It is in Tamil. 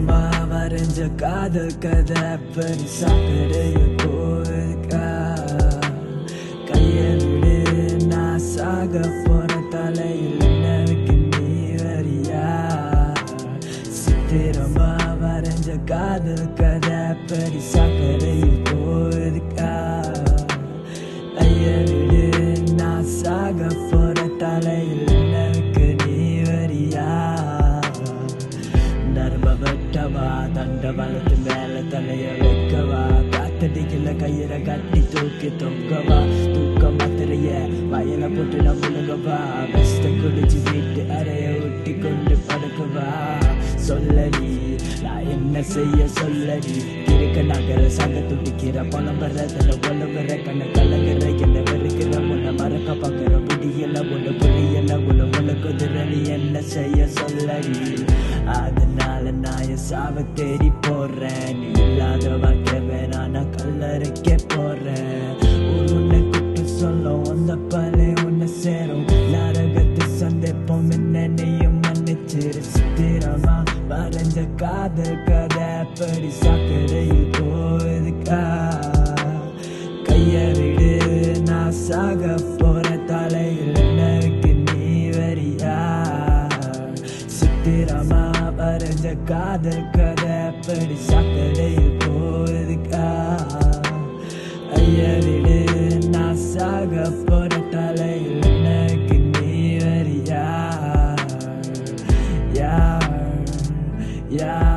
சித்திரமா வரைஞ்ச காதல் கதை பெருசா கரைய போயிருக்கா கைய விடு நான் சாக போற தலையில் எனக்கு நீ வரியா சித்திரமா வரைஞ்ச காதல் கதை பெருசா கரைய போயிருக்கா கைய விடு நான் சாக போற தலையில் எனக்கு நீ வரியா நர்ம வெட்டவா தண்ட வளர்த்து மேல தலைய வைக்கவா காத்தடிக்கல கயிற கட்டி தூக்கி தொங்கவா தூக்க மாத்திரைய வயல போட்டு நான் முழுகவா வெஸ்ட குடிச்சு வீட்டு அறைய ஒட்டி கொண்டு படுக்கவா சொல்லடி நான் என்ன செய்ய சொல்லடி இருக்க நகர சங்க துடிக்கிற பணம் வர தன்ன ஒழுங்குற கண்ண கலங்குற என்ன வெறுக்கிற உன்னை மறக்க பார்க்கிற முடியல உன்னை புரியல உன்னை உன்னை குதிர நீ என்ன செய்ய சொல்லடி அதனால நான் என் சாவ தேடி போறேன் நீ இல்லாத வாழ்க்கை வேணாம் நான் கல்லறைக்க போறேன் ஒரு உன்னை கூப்பிட்டு சொல்ல வந்த பலே உன்னை சேரும் நரகத்து சந்தேப்பம் என்னையும் மன்னிச்சிரு சித்திரமா வரைஞ்ச காதல் கதை படி சக்கரையில் போகுதுக்கா கைய விடு நான் சாக போற தலையில் எனக்கு நீ வரியா சித்திரமா வரைஞ்ச காதல் கதை படி சக்கரையில் போகுதுக்கா ஐய விடு நான் சாக போற தலையில் எனக்கு நீ வரியா யார் யார்